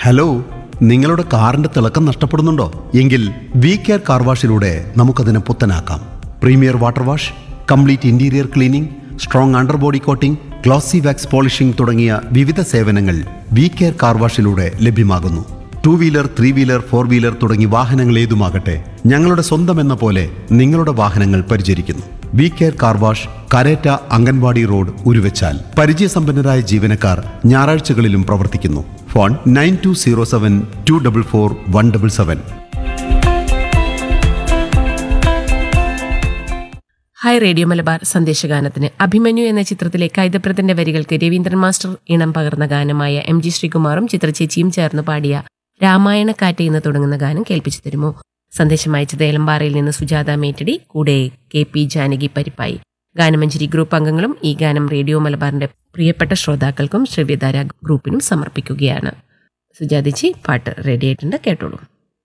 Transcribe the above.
hello നിങ്ങളുടെ കാറിന്റെ തിളക്കം നഷ്ടപ്പെടുന്നുണ്ടോ എങ്കിൽ വി കെയർ കാർ വാഷിലൂടെ നമുക്കതിനെ പുത്തനാക്കാം premier water wash complete interior cleaning strong under body coating glossy wax polishing തുടങ്ങിയ വിവിധ സേവനങ്ങൾ വി കെയർ കാർ വാഷിലൂടെ ലഭ്യമാകുന്നു two wheeler three wheeler four wheeler തുടങ്ങി വാഹനങ്ങൾ ഏതുമാകട്ടെ ഞങ്ങളുടെ സ്വന്തം എന്ന പോലെ നിങ്ങളുടെ വാഹനങ്ങൾ പരിചരിക്കുന്നു V care car wash Kareta anganwadi road Uruvachal പരിചയസമ്പന്നരായ ജീവനക്കാർ ഞായറാഴ്ചകളിലും പ്രവർത്തിക്കുന്നു phone nine two zero seven two double four one double seven hi radio Malabar സന്ദേശഗാനത്തിന് അഭിമന്യു എന്ന ചിത്രത്തിലെ കൈതപ്രത്തിന്റെ വരികൾക്ക് രവീന്ദ്രൻ മാസ്റ്റർ ഇണം പകർന്ന ഗാനമായ എം ജി ശ്രീകുമാറും ചിത്രചേച്ചിയും ചേർന്ന് പാടിയ രാമായണക്കാറ്റ് എന്ന് തുടങ്ങുന്ന ഗാനം കേൾപ്പിച്ചു തരുമോ സന്ദേശം അയച്ചത് ഏലമ്പാറയിൽ നിന്ന് സുജാത മേറ്റടി കൂടെ കെ പി ജാനകി പരിപ്പായി ഗാനമഞ്ജരി ഗ്രൂപ്പ് അംഗങ്ങളും ഈ ഗാനം റേഡിയോ മലബാറിന്റെ പ്രിയപ്പെട്ട ശ്രോതാക്കൾക്കും ശ്രവ്യധാര ഗ്രൂപ്പിനും സമർപ്പിക്കുകയാണ് സുജാതച്ചി പാട്ട് റെഡി ആയിട്ടുണ്ട് കേട്ടോളൂ